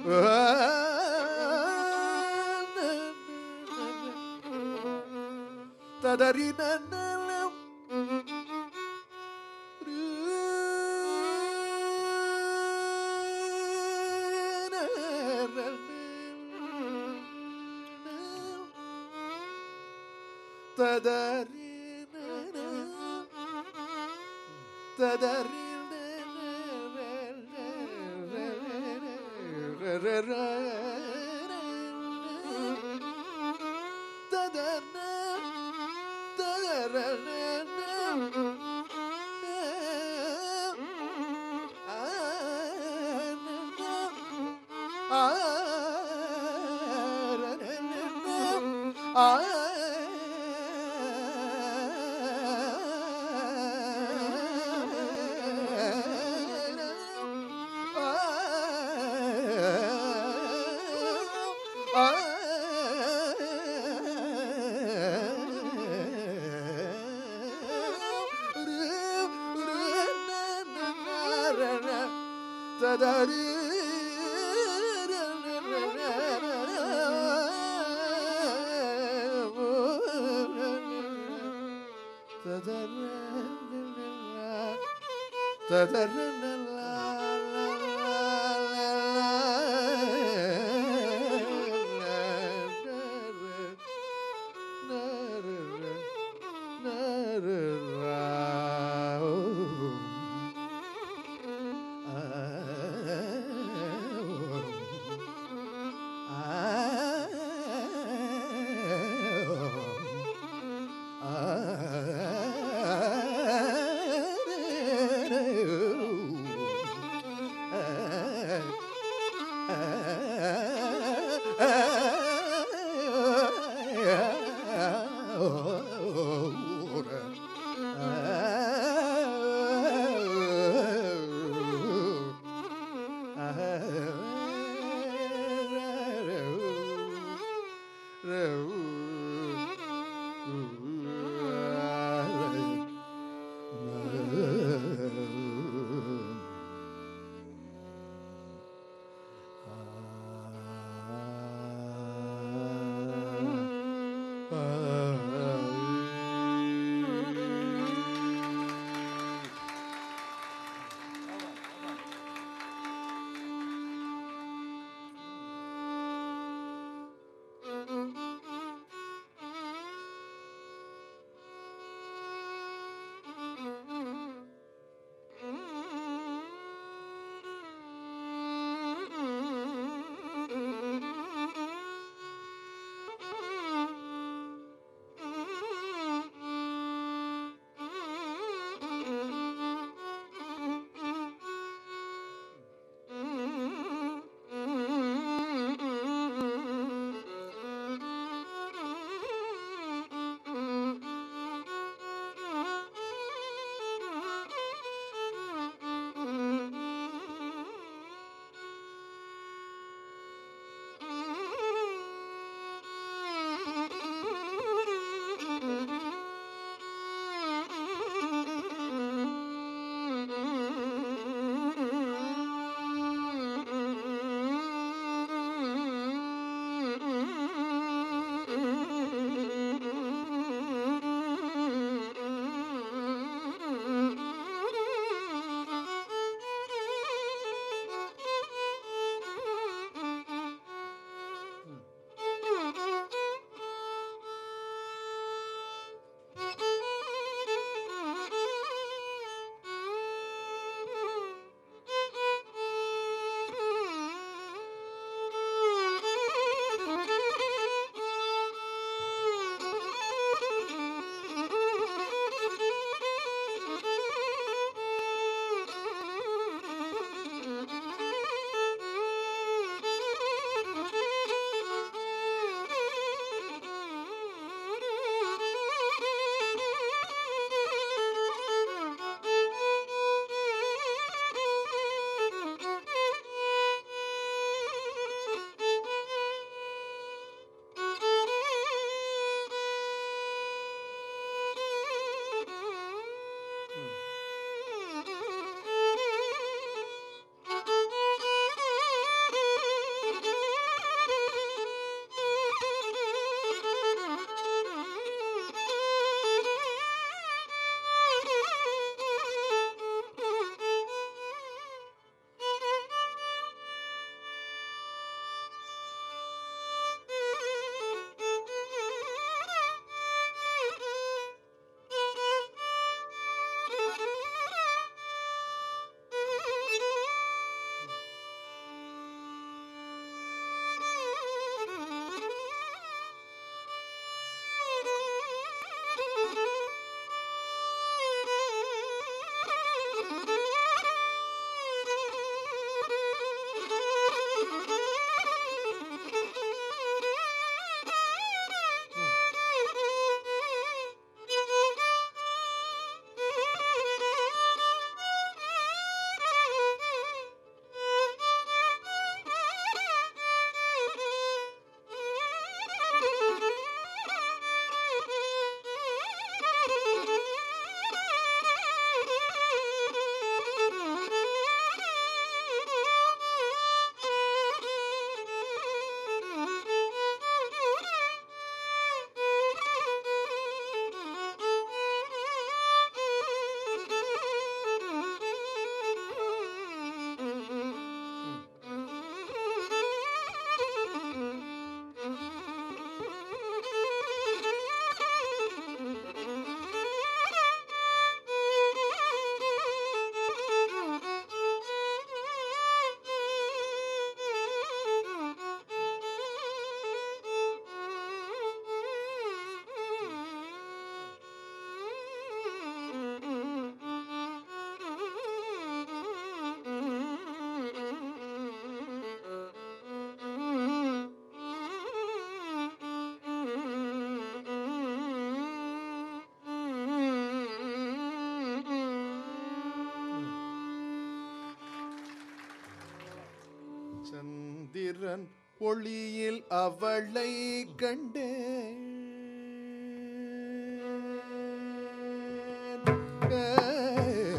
ததறி நன்னலம் ததறி ததறி ததறி ததறி சந்திரன் ஒளியில் அவளை கண்டேன்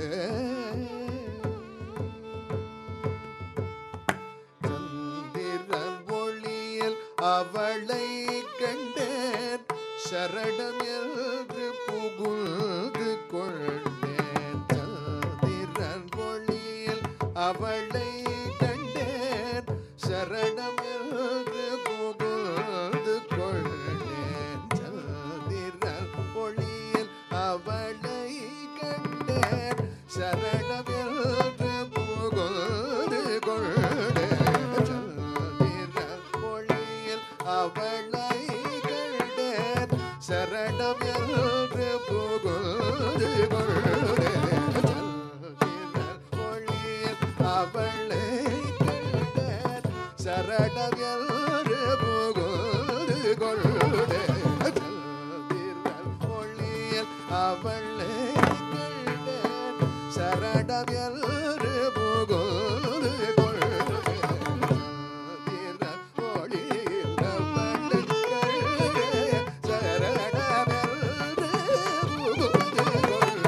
சந்திரன் ஒளியில் அவளை கண்டேன் சரணம் என்று புகுந்து கொண்டேன் சந்திரன் ஒளியில் அவளை கண்டேன் சரணம் என்று புகுந்து கொண்டேன் சந்திரன் ஒளியில் அவளை கண்டேன் சரணம் என்று புகுந்து கொண்டேன் சந்திரன் ஒளியில் அவளை கண்டேன் சரணம் என்று புகுந்து கொண்டேன் சந்திரன் ஒளியில் அவளை கண்டேன் சரணம் என்று புகுந்து கொண்டேன் சந்திரன் ஒளியில் அவளை கண்டேன் சரணம் என்று புகுந்து கொண்டேன் சந்திரன் ஒளியில் அவளை கண்டேன் சரணம் என்று புகுந்து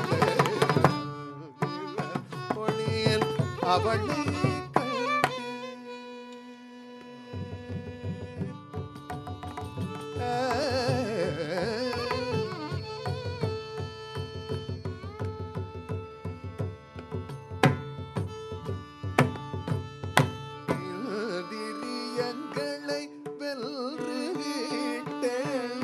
கொண்டேன் ஒளியில் அவளை திரியங்களை வென்று விட்டேன்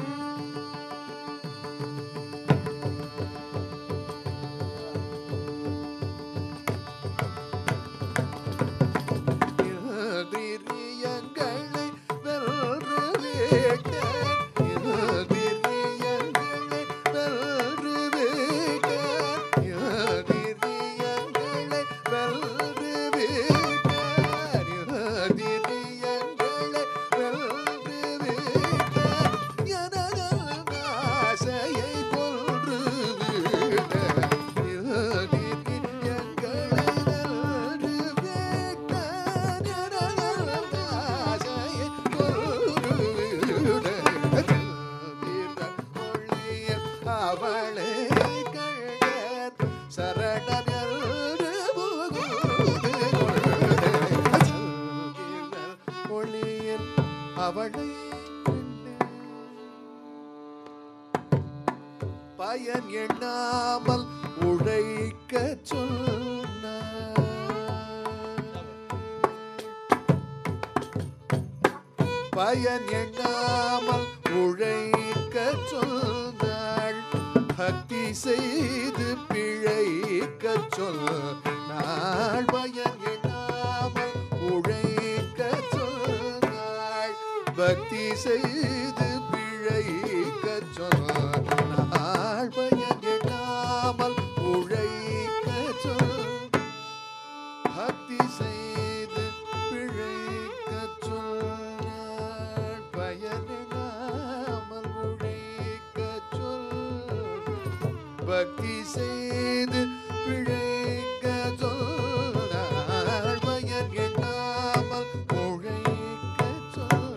திரியங்களை வென்று விட்டேன் திரியங்களை வென்று விட்டேன் திரியங்களை வென்று விட்டேன் திரியங்களை வென்று விட்டேன் எனது ஆசையை கொன்று விட்டேன் திரியங்களை வென்று விட்டேன் எனது ஆசையை கொன்று விட்டேன் ஒளியில் அவளை கண்டேன் சரணம் என்று புகுந்து கொண்டேன். ஒளியில் அவளை கண்டேன். பயன் எண்ணாமல் உழைக்க சொன்னார் பயன் எண்ணாமல் உழைக்க சொன்னாள் பக்தி செய்து பிழைக்க சொன்னாள் பயன் எண்ணாமல் உழைக்க சொன்னாள் பக்தி செய்து பிழைக்க சொன்னாள் பயன் எண்ணாமல் உழைக்க சொன்னாள் பக்தி செய்து பிழைக்கச் சொன்னாள் பயனிடாமல் உழைக்கச் சொல் பக்தி செய்து பிழைக்கச் சொன்னாள் பயன் எண்ணாமல் உழைக்கச் சொல்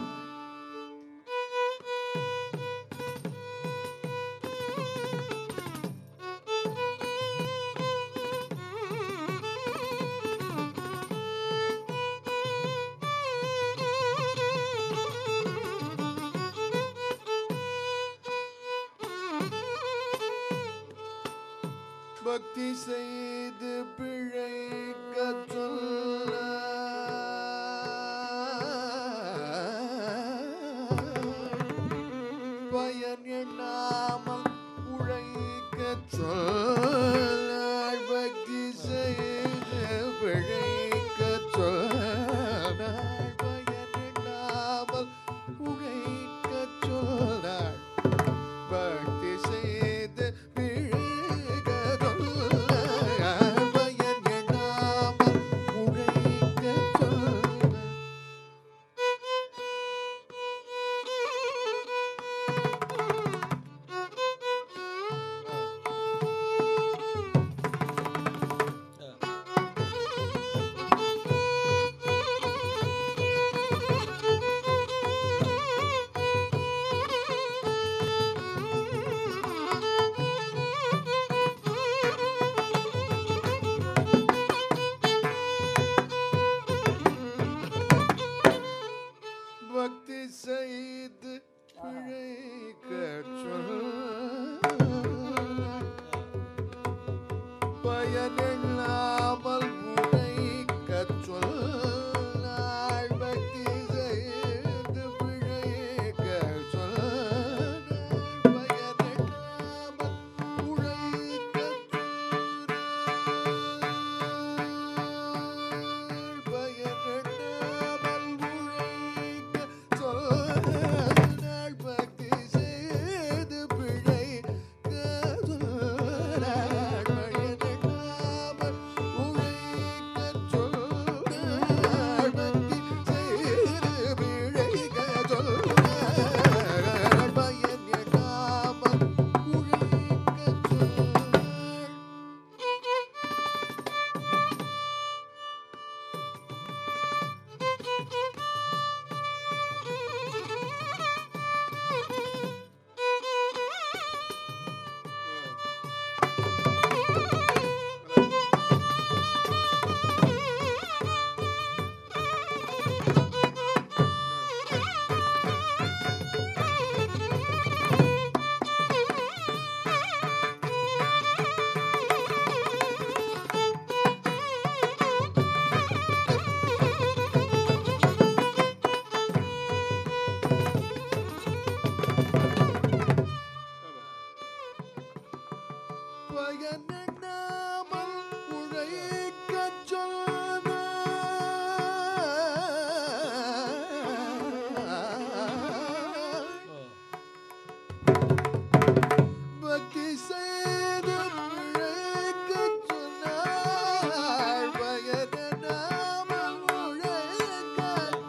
பக்தி செய்து பிழைக்க சொல்ல பயன் எண்ணாமல் உழைக்க சொல் பக்தி செய்து பிழைக்க சொல் பயன் எண்ணாமல் உழைக்க சொன்னாள் பக்தி செய்து பிழைக்க சொன்னாள் சொன்னாள் பக்தி செய்து பிழை கதுனாள் பயனெண்ணாமல் உழைக்கச் சொன்னாள் பக்தி செய்து பிழை கதுனாள் பயனெண்ணாமல் உழைக்கச் சொன்னாள் பயனெண்ணாமல் உழைக்கச் சொன்னாள். பக்தி செய்து பிழைக்கச் சொன்னாள். பயனெண்ணாமல் உழைக்கச்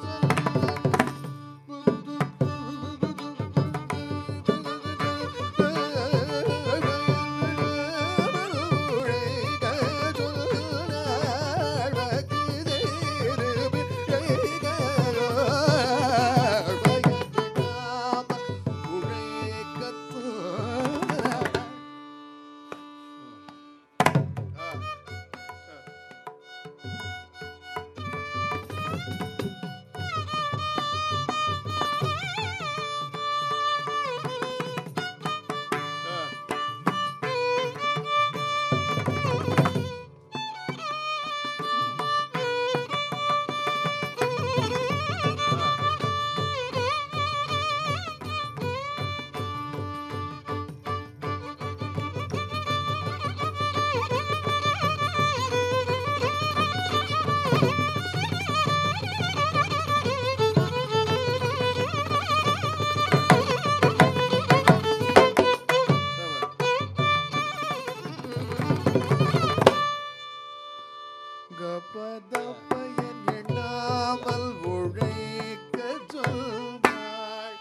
கபதப்பயன் எண்ணாமல் உழைக்க சொல்வாள்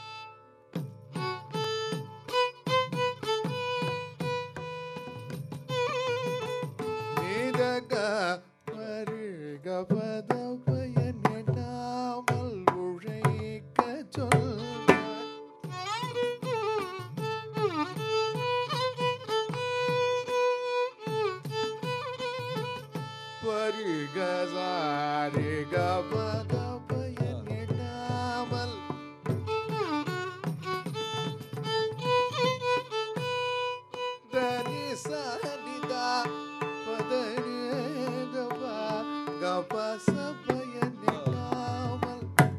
நீதக பருகபதப்பயன் எண்ணாமல் உழைக்க சொல்வாள் பருகசாரி கபதப்பயன் எண்ணாமல் தனி சனிதா பதனி கபா கபசப்பயன் எண்ணாமல்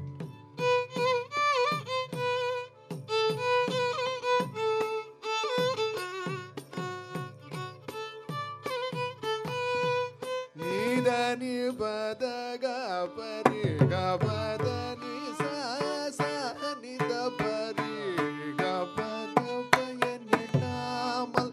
நீதனி பதக பரி கபதனி சனித பரி கபத பயன் எண்ணாமல்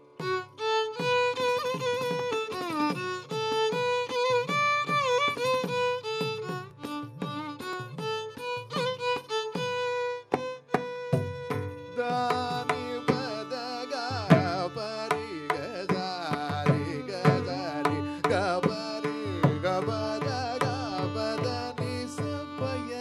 தானி பதக பரி கதாரி கதாரி கபரி கபத கபதனி சப்பய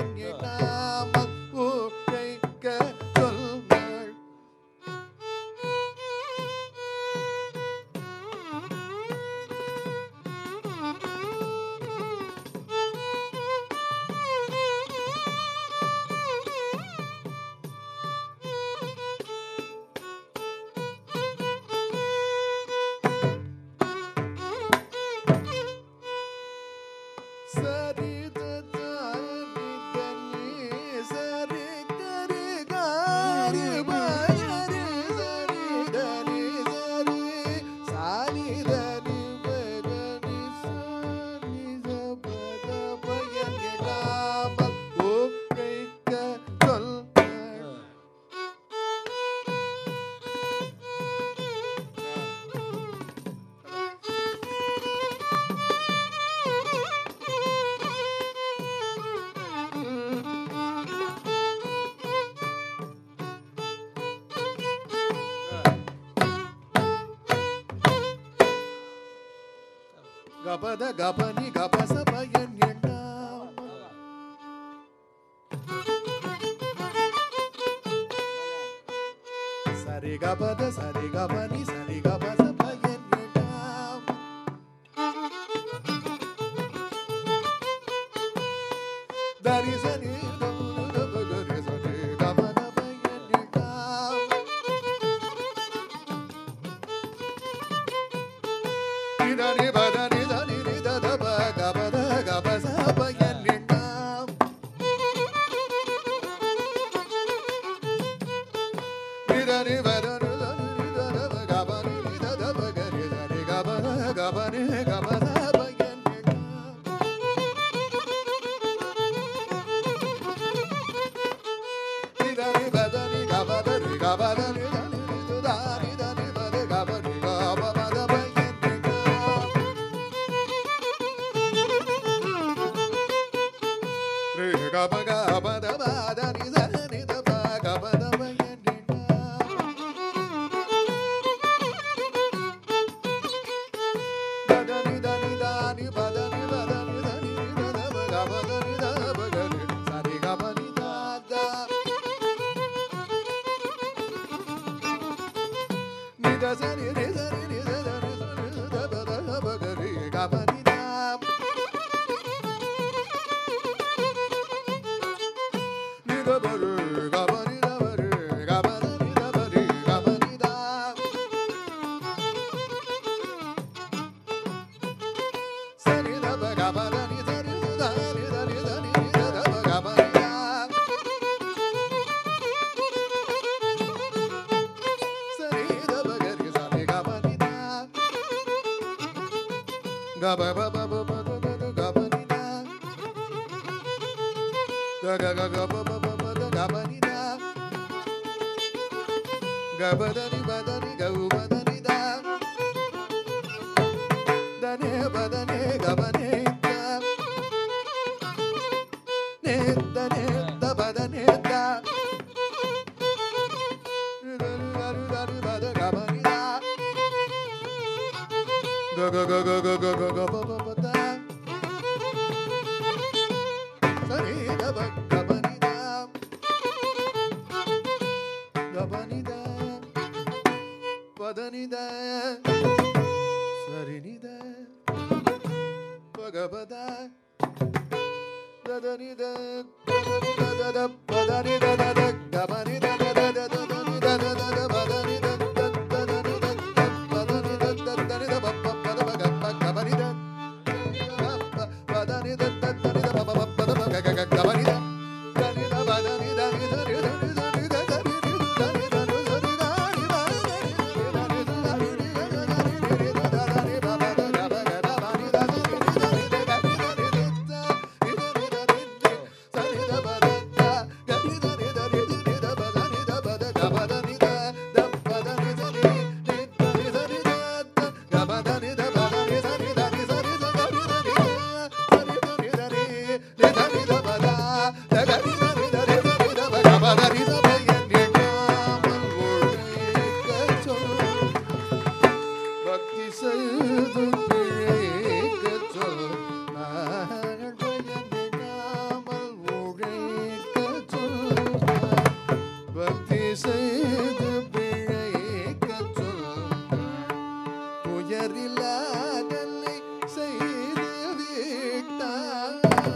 கபத கபனி கபச பயன் எண்ணாமல் சரி கபத சரி கபனி சரி கபச பயன் எண்ணாமல் தரி சரி கரி சரி கபத பயன் எண்ணாமல் இதனி பதனி தனி நிதத பகபத கபச பயன் எண்ணாமல் நிதனி பதனி தனி நிதத பகபனி நிதத பகரி தனி கபத கபனி கபத பயன் எண்ணாமல் நிதனி பதனி கபதரி கபதரி தனி நிதுதானி தனி பத கபரி கபமத பயன் எண்ணாமல் ரே கப கபத பதனி தனி தப கபத பயன் எண்ணாமல் ததனி தனி தானி பதனி பதனி தனி நிதத கபதனி தப கரி சரி கபனி தாதா நித சரி நிதரி நிதரி நிதப தப கரி கபனி தாம் நிதபரு கபனி தபரு கபதனி தபரி கபனி தாம் சரி தப கபதனி சரி சுதாரி தனி தனி நிதப கபனி தாம் சரி தப கரி சரி கபனி தாம் கப பப பப பப கபனி தாம் க க க க ப ப ப ப க கபனி தாம் கபதனி பதனி கவு பதனி தாம் தனே பதனே கபனே தாம் நே தனே த பதனே தாம் தரு தரு தரு பத கபனி தாம் க க க க க க க க ப ப ப தாம் சரி த ப கபனி தாம் கபனி தாம் பதனி தாம் சரி நி தாம் பகபத ததனி த ததனி த த த பதனி த த த கபனி த த த த ததனி த த த த பதனி த த ததனி த த பதனி த த தனி த ப ப பத ப க ப கபனி த பதனி த த தனி த ப ப ப பத ப க க க கபனி த தனி த பதனி தனி தனி தனி தனி த தனி ரி து தனி தனு சரி தானி பதனி தனி தனி ரி து தனி ரி ரி து தனி ப ப த க ப க த பனி த தனி ரி தனி த க ரி தனி ரி த ரி தனி த ரி தி சரி த ப த த க ரி தனி த ரி தி ரி த ப தனி த ப த க ப தனி த த ப தனி த ரி ரி தனி த ரி த த க ப தனி த ப தனி த ரி த ரி சரி த க ரி த ரி த சரி த ரி த ரி ரி த ரி த ப த த க ரி த ரி த ரி த ரி த ப க ப த ரி த ப என் எண்ணாமல் ஒழிக்கச் சொல் பக்தி செய்து பிழைக்கச் சொல் நாங்கள் பயனிடாமல் உழைக்கச் சொல் பக்தி செய்து பிழைக்கச் சொல் துயரில்லாதலை செய்து விட்டார்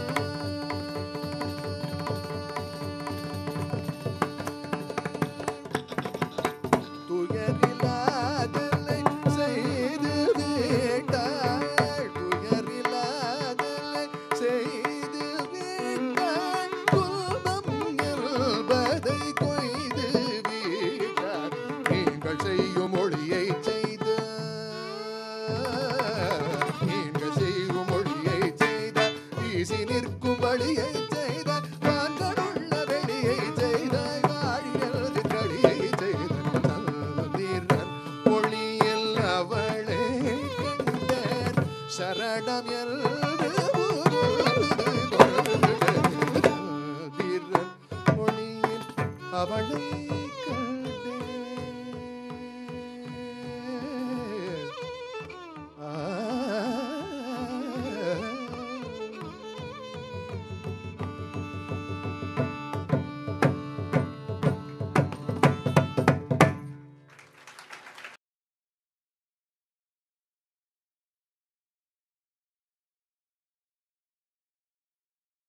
துயரில்லாதலை செய்து விட்டாள் துயரில்லாதலை செய்து விட்டாள் துன்பம் என்பதை கொய்து விட்டார் நீங்கள் செய்யும் ஒளியை செய்த நீங்கள் செய்யும் ஒளியை செய்த வீசி நிற்கும் வழியை செய்த வான்களுள்ள வெளியை செய்த வாழியல் கடியை செய்த தந்திரன் ஒளியில் அவளே கண்டேன் சரணம் என்று தந்திரன் ஒளியில் அவளை